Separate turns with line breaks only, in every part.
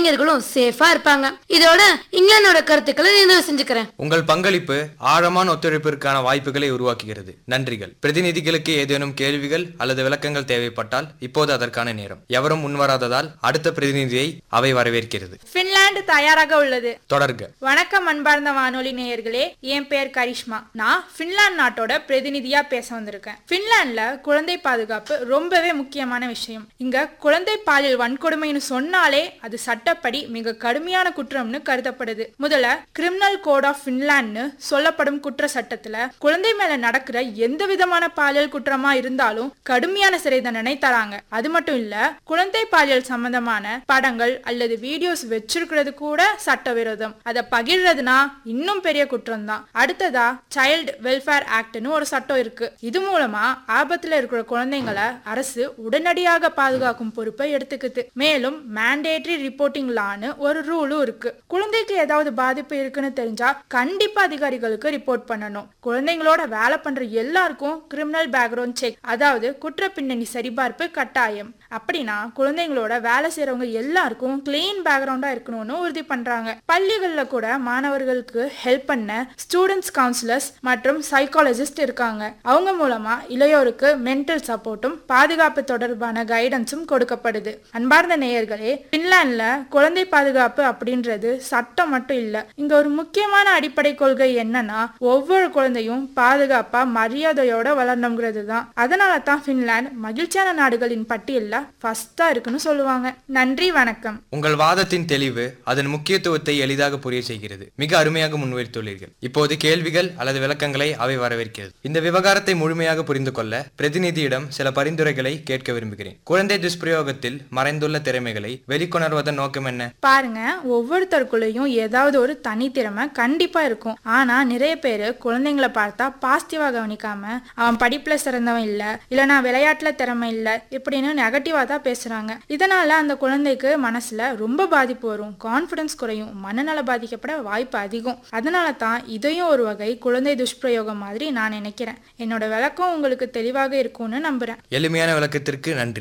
இளைஞர்களும் சேஃபா இருப்பாங்க இதோட இங்கிலாந்தோட கருத்துக்களை நினைவு செஞ்சுக்கிறேன்
உங்கள் பங்களிப்பு ஆழமான ஒத்துழைப்பிற்கான வாய்ப்புகளை உருவாக்குகிறது நன்றிகள் பிரதிநிதிகளுக்கு ஏதேனும் கேள்விகள் அல்லது விளக்கங்கள் தேவைப்பட்டால் இப்போது அதற்கான நேரம் எவரும் முன்வராததால் அடுத்த பிரதிநிதியை அவை வரவேற்கிறது
பின்லாந்து தயாராக உள்ளது
தொடர்க
வணக்கம் அன்பார்ந்த வானொலி நேயர்களே என் பேர் கரிஷ்மா நான் பின்லாந்து நாட்டோட பிரதிநிதியா பேச வந்திருக்கேன் பின்லாந்துல குழந்தை பாதுகாப்பு ரொம்பவே முக்கியமான விஷயம் இங்க குழந்தை பாலியல் வன்கொடுமைன்னு சொன்னாலே அது சட்டப்படி மிக கடுமையான குற்றம்னு கருதப்படுது முதல்ல கிரிமினல் கோட் ஆஃப் பின்லாண்ட்னு சொல்லப்படும் குற்ற சட்டத்துல குழந்தை மேல நடக்கிற எந்த விதமான பாலியல் குற்றமா இருந்தாலும் கடுமையான சிறை தண்டனை தராங்க அது மட்டும் இல்ல குழந்தை பாலியல் சம்பந்தமான படங்கள் அல்லது வீடியோஸ் வச்சிருக்கிறது கூட சட்டவிரோதம் அதை பகிர்றதுனா இன்னும் பெரிய குற்றம் தான் அடுத்ததா சைல்டு வெல்ஃபேர் ஆக்ட்னு ஒரு சட்டம் இருக்கு இது மூலமா ஆபத்துல இருக்கிற குழந்தைங்களை அரசு உடனடியாக பாதுகாக்கும் பொறுப்பை எடுத்துக்குது மேலும் மேண்டேட்டரி ரிப்போர்ட்டிங் லான்னு ஒரு ரூலும் இருக்கு குழந்தைக்கு ஏதாவது பாதிப்பு இருக்குன்னு தெரிஞ்சா கண்டிப்பா அதிகாரிகளுக்கு ரிப்போர்ட் பண்ணணும் குழந்தைங்களோட வேலை பண்ற எல்லாருக்கும் கிரிமினல் பேக்ரவுண்ட் செக் அதாவது குற்ற பின்னணி சரிபார்ப்பு கட்டாயம் அப்படின்னா குழந்தைங்களோட வேலை செய்யறவங்க எல்லாருக்கும் கிளீன் பேக்ரவுண்டா இருக்கணும்னு உறுதி பண்றாங்க பள்ளிகள்ல கூட மாணவர்களுக்கு ஹெல்ப் பண்ண ஸ்டூடெண்ட்ஸ் கவுன்சிலர்ஸ் மற்றும் சைக்காலஜிஸ்ட் இருக்காங்க அவங்க மூலமா இளையோருக்கு மென்டல் சப்போர்ட்டும் பாதுகாப்பு தொடர்பான கைடன்ஸும் கொடுக்கப்படுது அன்பார்ந்த நேயர்களே பின்லாந்துல குழந்தை பாதுகாப்பு அப்படின்றது சட்டம் மட்டும் இல்ல இங்க ஒரு முக்கியமான அடிப்படை கொள்கை என்னன்னா ஒவ்வொரு குழந்தையும் பாதுகாப்பா மரியாதையோட வளரணுங்கிறது தான் அதனால தான் பின்லாந்து மகிழ்ச்சியான நாடுகளின் பட்டியல்ல ஃபர்ஸ்டா இருக்குன்னு சொல்லுவாங்க நன்றி வணக்கம்
உங்கள் வாதத்தின் தெளிவு அதன் முக்கியத்துவத்தை எளிதாக புரிய செய்கிறது மிக அருமையாக முன்வைத்துள்ளீர்கள் இப்போது கேள்விகள் அல்லது விளக்கங்களை அவை வரவேற்கிறது இந்த விவகாரத்தை முழுமையாக புரிந்து கொள்ள பிரதிநிதியிடம் சில பரிந்துரைகளை கேட்க விரும்புகிறேன் குழந்தை துஷ்பிரயோகத்தில் மறைந்துள்ள திறமைகளை வெளிக்கொணர்வதன் நோக்கம் என்ன
பாருங்க ஒவ்வொருத்தருக்குள்ளேயும் ஏதாவது ஒரு தனித்திறமை கண்டிப்பா இருக்கும் ஆனா நிறைய பேர் குழந்தைங்களை பார்த்தா பாசிட்டிவா கவனிக்காம அவன் படிப்புல சிறந்தவன் இல்ல இல்லனா விளையாட்டுல திறமை இல்ல இப்படின்னு நெகட்டிவா தான் பேசுறாங்க இதனால அந்த குழந்தைக்கு மனசுல ரொம்ப பாதிப்பு வரும் கான்ஃபிடன்ஸ் குறையும் மனநல பாதிக்கப்பட வாய்ப்பு அதிகம் அதனால தான் இதையும் ஒரு வகை குழந்தை துஷ்பிரயோகம் மாதிரி நான் நினைக்கிறேன் என்னோட விளக்கம் உங்களுக்கு தெளிவாக இருக்கும்னு நம்புறேன்
எளிமையான விளக்கத்திற்கு நன்றி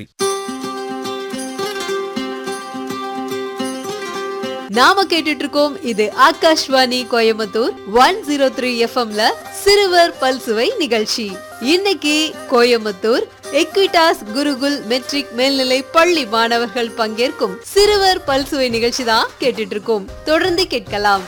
நாம கேட்டுட்டு இருக்கோம் இது Akashvani Coimbatore one zero three எஃப்எம்ல சிறுவர் பல்சுவை நிகழ்ச்சி இன்னைக்கு கோயம்புத்தூர் எக்விடாஸ் குருகுல் மெட்ரிக் மேல்நிலை பள்ளி மாணவர்கள் பங்கேற்கும் சிறுவர் பல்சுவை நிகழ்ச்சி தான் கேட்டுட்டு இருக்கோம் தொடர்ந்து கேட்கலாம்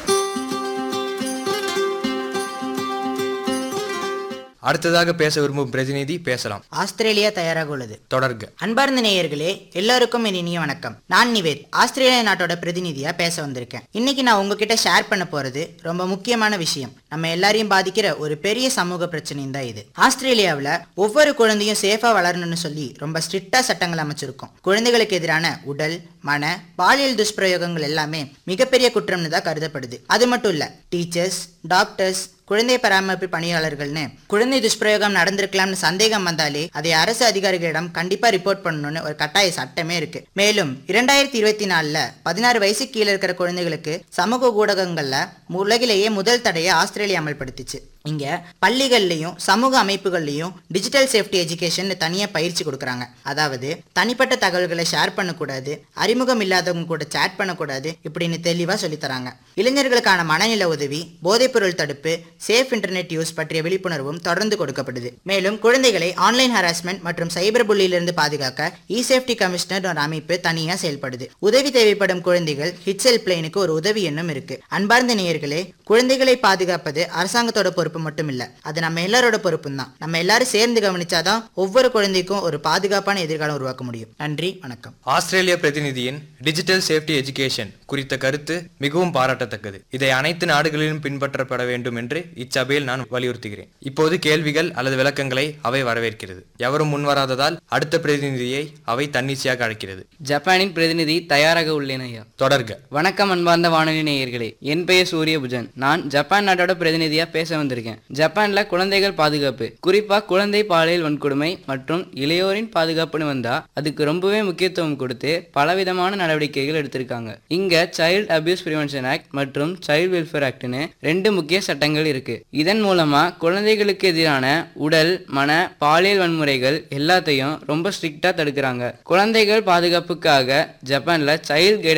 அடுத்ததாக பேச விரும்பும் பிரதிநிதி பேசலாம்
ஆஸ்திரேலியா தயாராக உள்ளது
தொடர்க
அன்பார்ந்த நேயர்களே எல்லாருக்கும் என் இனிய வணக்கம் நான் நிவேத் ஆஸ்திரேலியா நாட்டோட பிரதிநிதியா பேச வந்திருக்கேன் இன்னைக்கு நான் உங்ககிட்ட ஷேர் பண்ண போறது ரொம்ப முக்கியமான விஷயம் நம்ம எல்லாரையும் பாதிக்கிற ஒரு பெரிய சமூக பிரச்சனையும் தான் இது ஆஸ்திரேலியாவில் ஒவ்வொரு குழந்தையும் சேஃபா வளரணும்னு சொல்லி ரொம்ப ஸ்ட்ரிக்டா சட்டங்கள் அமைச்சிருக்கோம் குழந்தைகளுக்கு எதிரான உடல் மன பாலியல் துஷ்பிரயோகங்கள் எல்லாமே மிகப்பெரிய குற்றம்னு தான் கருதப்படுது அது மட்டும் இல்ல டீச்சர்ஸ் டாக்டர்ஸ் குழந்தை பராமரிப்பு பணியாளர்கள்னு குழந்தை துஷ்பிரயோகம் நடந்திருக்கலாம்னு சந்தேகம் வந்தாலே அதை அரசு அதிகாரிகளிடம் கண்டிப்பா ரிப்போர்ட் பண்ணணும்னு ஒரு கட்டாய சட்டமே இருக்கு மேலும் இரண்டாயிரத்தி இருபத்தி நாலுல பதினாறு வயசு கீழே இருக்கிற குழந்தைகளுக்கு சமூக ஊடகங்கள்ல உலகிலேயே முதல் தடையை ஆஸ்திரேலியா அமல்படுத்திச்சு இங்க பள்ளிகள்லயும் சமூக அமைப்புகள்லயும் டிஜிட்டல் சேஃப்டி எஜுகேஷன் தனியா பயிற்சி கொடுக்குறாங்க அதாவது தனிப்பட்ட தகவல்களை ஷேர் பண்ணக்கூடாது அறிமுகம் இல்லாதவங்க கூட சேட் பண்ணக்கூடாது இப்படின்னு தெளிவா சொல்லித் தராங்க இளைஞர்களுக்கான மனநில உதவி போதைப்பொருள் தடுப்பு சேஃப் இன்டர்நெட் யூஸ் பற்றிய விழிப்புணர்வும் தொடர்ந்து கொடுக்கப்படுது மேலும் குழந்தைகளை ஆன்லைன் ஹராஸ்மெண்ட் மற்றும் சைபர் புள்ளியிலிருந்து பாதுகாக்க இ சேஃப்டி கமிஷனர் ஒரு அமைப்பு தனியா செயல்படுது உதவி தேவைப்படும் குழந்தைகள் ஹிட்ஸ் ஹெல்ப் லைனுக்கு ஒரு உதவி எண்ணும் இருக்கு அன்பார்ந்த நேயர்களே குழந்தைகளை பாதுகாப்பது அரசாங்கத்தோட பொறுப்பு மட்டும் இல்ல அது நம்ம எல்லாரோட பொறுப்பும் தான் நம்ம எல்லாரும் சேர்ந்து கவனிச்சாதான் ஒவ்வொரு குழந்தைக்கும் ஒரு பாதுகாப்பான எதிர்காலம் உருவாக்க முடியும் நன்றி வணக்கம்
ஆஸ்திரேலிய பிரதிநிதியின் டிஜிட்டல் சேஃப்டி எஜுகேஷன் குறித்த கருத்து மிகவும் பாராட்டத்தக்கது இதை அனைத்து நாடுகளிலும் பின்பற்றப்பட வேண்டும் என்று இச்சபையில் நான் வலியுறுத்துகிறேன் இப்போது கேள்விகள் அல்லது விளக்கங்களை அவை வரவேற்கிறது எவரும் முன்வராததால் அடுத்த பிரதிநிதியை அவை தன்னிச்சையாக அழைக்கிறது
ஜப்பானின் பிரதிநிதி தயாராக உள்ளேன் ஐயா
தொடர்க
வணக்கம் அன்பார்ந்த வானொலி நேயர்களே என் பெயர் சூரியபுஜன் நான் ஜப்பான் நாட்டோட பிரதிநிதியா பேச வந்திருக்கேன் ஜப்பான்ல குழந்தைகள் பாதுகாப்பு குறிப்பா குழந்தை பாலியல் வன்கொடுமை மற்றும் இளையோரின் பாதுகாப்புன்னு வந்தா அதுக்கு ரொம்பவே முக்கியத்துவம் கொடுத்து பலவிதமான நடவடிக்கைகள் எடுத்திருக்காங்க இங்க சைல்ட் அபியூஸ் பிரிவென்ஷன் ஆக்ட் மற்றும் சைல்ட் வெல்ஃபேர் ஆக்ட்னு ரெண்டு முக்கிய சட்டங்கள் இருக்கு இதன் மூலமா குழந்தைகளுக்கு எதிரான உடல் மன பாலியல் வன்முறைகள் எல்லாத்தையும் ரொம்ப ஸ்ட்ரிக்டா தடுக்கிறாங்க குழந்தைகள் பாதுகாப்புக்காக ஜப்பான்ல சைல்ட்